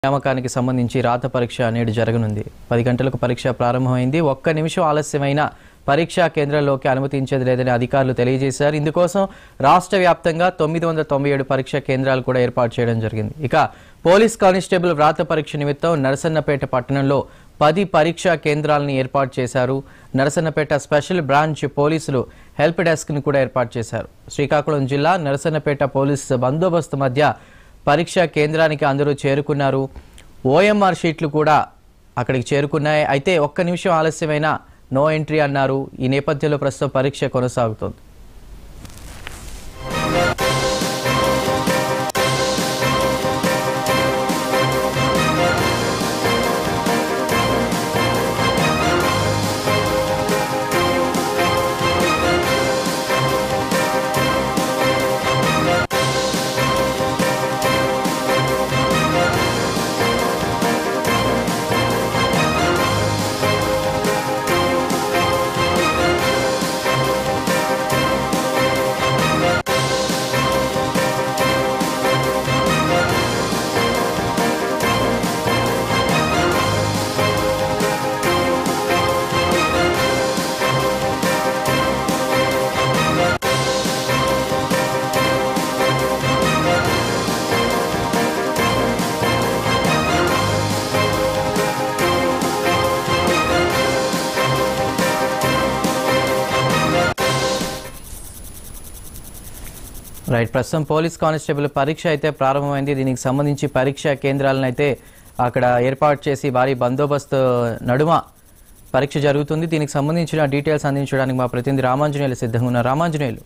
నియామకానికి సంబంధించి రాత పరీక్ష నేడు జరగనుంది పది గంటలకు పరీక్ష ప్రారంభమైంది ఒక్క నిమిషం ఆలస్యమైన పరీక్షా కేంద్రంలోకి అనుమతించేది లేదని అధికారులు తెలియజేశారు ఇందుకోసం రాష్ట్ర వ్యాప్తంగా తొమ్మిది వందల తొంభై ఏడు పరీక్షా కేంద్రాలు కూడా ఏర్పాటు చేయడం జరిగింది ఇక పోలీస్ కానిస్టేబుల్ వ్రాత పరీక్ష నిమిత్తం నరసన్నపేట పట్టణంలో పది పరీక్షా కేంద్రాలను ఏర్పాటు చేశారు నరసన్నపేట స్పెషల్ బ్రాంచ్ పోలీసులు హెల్ప్ డెస్క్ను కూడా ఏర్పాటు చేశారు శ్రీకాకుళం జిల్లా నరసన్నపేట పోలీస్ బందోబస్తు మధ్య పరీక్షా కేంద్రానికి అందరూ చేరుకున్నారు ఓఎంఆర్ షీట్లు కూడా అక్కడికి చేరుకున్నాయి అయితే ఒక్క నిమిషం ఆలస్యమైన నో ఎంట్రీ అన్నారు ఈ నేపథ్యంలో ప్రస్తుతం పరీక్ష కొనసాగుతోంది రైట్ ప్రస్తుతం పోలీస్ కానిస్టేబుల్ పరీక్ష అయితే ప్రారంభమైంది దీనికి సంబంధించి పరీక్షా కేంద్రాలను అయితే అక్కడ ఏర్పాటు చేసి భారీ బందోబస్తు నడుమ పరీక్ష జరుగుతుంది దీనికి సంబంధించిన డీటెయిల్స్ అందించడానికి మా ప్రతినిధి రామాంజనేయులు సిద్ధంగా ఉన్నారు రామాంజనేయులు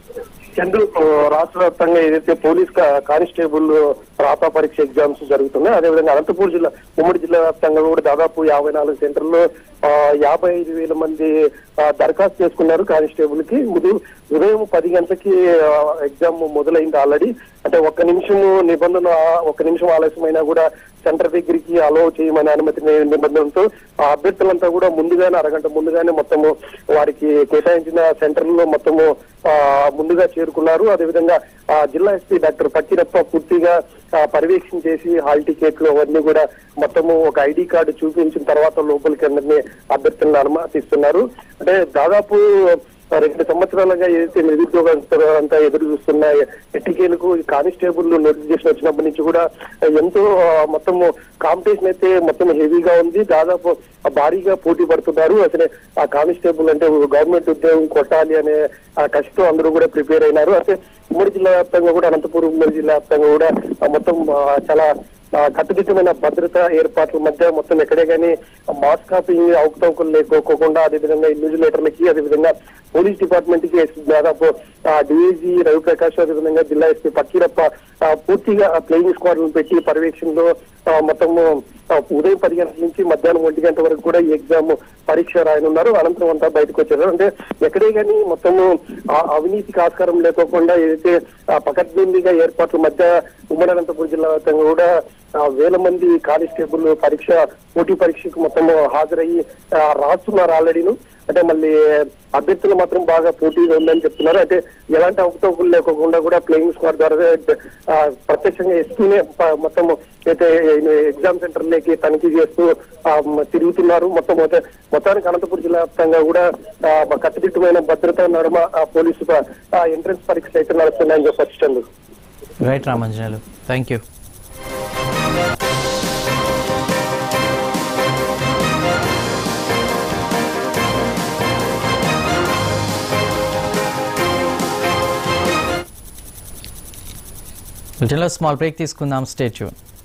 చంద్రు రాష్ట్ర వ్యాప్తంగా ఏదైతే పోలీస్ కా- కానిస్టేబుల్ రాత పరీక్ష ఎగ్జామ్స్ జరుగుతున్నాయి అదేవిధంగా అనంతపూర్ జిల్లా ఉమ్మడి జిల్లా వ్యాప్తంగా కూడా దాదాపు యాభై నాలుగు సెంటర్లో ఆ, యాభై ఐదు వేల మంది ఆ, దరఖాస్తు చేసుకున్నారు కానిస్టేబుల్ కి ఉదయం ఉదయం పది గంటలకి ఆ, ఎగ్జామ్ మొదలైంది ఆల్రెడీ అంటే ఒక్క నిమిషం నిబంధన ఒక్క నిమిషం ఆలస్యమైనా కూడా సెంటర్ దగ్గరికి అలో చేయమని అనుమతి ని- నిబంధనతో ఆ అభ్యర్థులంతా కూడా ముందుగానే అరగంట ముందుగానే మొత్తము వారికి కేటాయించిన సెంటర్లో మొత్తము ఆ, ముందుగా చేరుకున్నారు అదేవిధంగా ఆ, జిల్లా ఎస్పీ డాక్టర్ పక్కిరప్ప పూర్తిగా ఆ, పర్యవేక్షణ చేసి హాల్ టికెట్లు అవన్నీ కూడా మొత్తము ఒక ఐడి కార్డు చూపించిన తర్వాత లోపలికి అందరినీ అభ్యర్థులను అనుమతిస్తున్నారు అంటే దాదాపు రెండు సంవత్సరాలుగా ఏదైతే నిరుద్యోగస్తులు అంతా ఎదురు చూస్తున్న ఎట్టికేలకు ఈ కానిస్టేబుల్ నోటిఫికేషన్ వచ్చినప్పటి నుంచి కూడా ఎంతో ఆ, మొత్తము కాంపిటీషన్ అయితే మొత్తం హెవీగా ఉంది దాదాపు భారీగా పోటీ పడుతున్నారు అసలు ఆ కానిస్టేబుల్ అంటే గవర్నమెంట్ ఉద్యోగం కొట్టాలి అనే ఆ కష్టం అందరూ కూడా ప్రిపేర్ అయినారు అయితే ఉమ్మడి జిల్లా వ్యాప్తంగా కూడా అనంతపురం ఉమ్మడి జిల్లా వ్యాప్తంగా కూడా ఆ, మొత్తం ఆ, చాలా ఆ, కట్టుదిట్టమైన భద్రత ఏర్పాట్ల మధ్య మొత్తం ఎక్కడే కానీ మాస్ కాపింగ్ అవకతవకలు లేకోకుండా అదేవిధంగా ఇన్విజిలేటర్లకి అదేవిధంగా పోలీస్ డిపార్ట్మెంట్ కి దాదాపు డిఐజీ రవిప్రకాష్ అదేవిధంగా జిల్లా ఎస్పీ పక్కీరప్ప ఆ, పూర్తిగా ప్లేయింగ్ స్క్వాడ్లను పెట్టి పర్యవేక్షణలో ఆ, మొత్తము ఆ, ఉదయం పది గంటల నుంచి మధ్యాహ్నం ఒంటి గంట వరకు కూడా ఈ ఎగ్జామ్ పరీక్ష రాయనున్నారు అనంతరం అంతా బయటకు వచ్చారు అంటే ఎక్కడే కానీ మొత్తము ఆ అవినీతికి ఆస్కారం లేకోకుండా ఏదైతే ఆ, పకడ్బందీగా ఏర్పాట్ల మధ్య ఉమ్మడి అనంతపురం జిల్లా వ్యాప్తంగా కూడా ఆ, వేల మంది కానిస్టేబుల్ పరీక్ష పోటీ పరీక్షకు మొత్తం హాజరయ్యి ఆ, రాస్తున్నారు ఆల్రెడీను అంటే మళ్ళీ అభ్యర్థులు మాత్రం బాగా పోటీగా ఉందని చెప్తున్నారు అంటే ఎలాంటి అవకతవకలు లేకోకుండా కూడా ప్లేయింగ్ స్క్వాడ్ ద్వారా ఆ, ప్రత్యక్షంగా ఎస్పీనే ప- మొత్తం అయితే ఎగ్జామ్ సెంటర్లోకి తనిఖీ చేస్తూ ఆ, మ- తిరుగుతున్నారు మొత్తం మొత్తం- మొత్తానికి అనంతపురం జిల్లా వ్యాప్తంగా కూడా ఆ, కట్టుదిట్టమైన భద్రత నడుమ ఆ, పోలీసు ఎంట్రన్స్ పరీక్షలు అయితే నడుస్తున్నాయని చెప్పొచ్చు Chandu right Ramanjaneyulu thank you బ్రిటన్లో స్మాల్ బ్రేక్ తీసుకుందాం స్టేట్